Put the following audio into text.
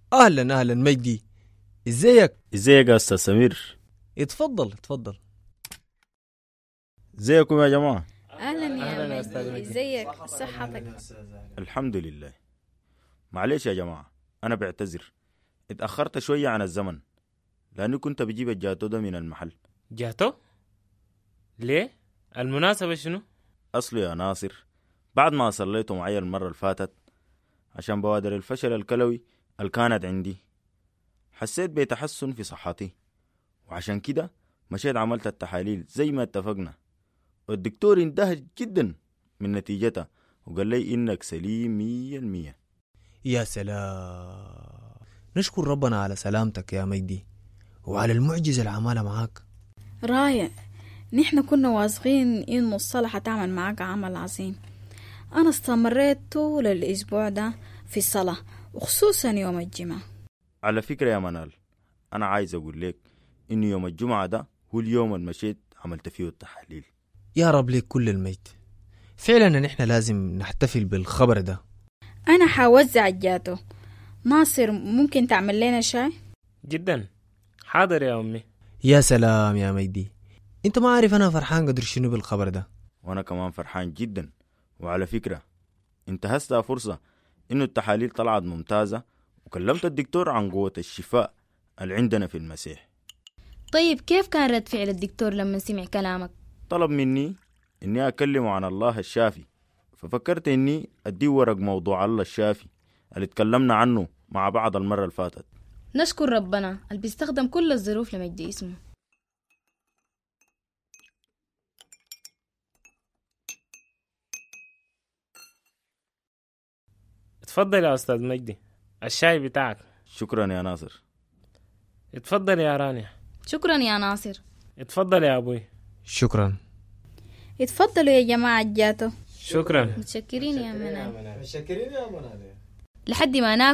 اهلا اهلا مجدي ازيك ازيك يا استاذ سمير اتفضل اتفضل ازيكم يا جماعه اهلا أهلاً يا يا أستاذ مجدي مجدي. ازيك صحتك الحمد لله معلش يا جماعه انا بعتذر اتاخرت شويه عن الزمن لاني كنت بجيب الجاتو ده من المحل جاتو ليه المناسبة شنو اصله يا ناصر بعد ما صليته معي المره اللي فاتت عشان بوادر الفشل الكلوي اللي كانت عندي حسيت بتحسن في صحتي وعشان كده مشيت عملت التحاليل زي ما اتفقنا والدكتور اندهش جدا من نتيجتها وقال لي انك سليم مية المية يا سلام نشكر ربنا على سلامتك يا مجدي وعلى المعجزة اللي عملها معاك رايق نحن كنا واثقين انه الصلاة حتعمل معاك عمل عظيم انا استمريت طول الاسبوع ده في الصلاة وخصوصا يوم الجمعة على فكرة يا منال أنا عايز أقول لك إن يوم الجمعة ده هو اليوم اللي مشيت عملت فيه التحاليل يا رب لك كل المجد فعلا نحن لازم نحتفل بالخبر ده انا حوزع الجاتو ناصر ممكن تعمل لنا شاي جدا حاضر يا أمي يا سلام يا مجدي انت ما عارف انا فرحان قدر شنو بالخبر ده وأنا كمان فرحان جدا وعلى فكرة انتهزتها فرصة إنه التحاليل طلعت ممتازة وكلمت الدكتور عن قوة الشفاء اللي عندنا في المسيح طيب كيف كان رد فعل الدكتور لما سمع كلامك؟ طلب مني إني أكلمه عن الله الشافي ففكرت إني أديه ورق موضوع الله الشافي اللي اتكلمنا عنه مع بعض المرة اللي فاتت نشكر ربنا اللي بيستخدم كل الظروف لمجد اسمه اتفضل يا أستاذ مجدي الشاي بتاعك شكرا يا ناصر اتفضل يا رانيا شكرا يا ناصر اتفضل يا أبوي شكرا اتفضلوا يا جماعة الجاتو شكرا متشكرين يا منال متشكرين يا منال لحد ما ناكل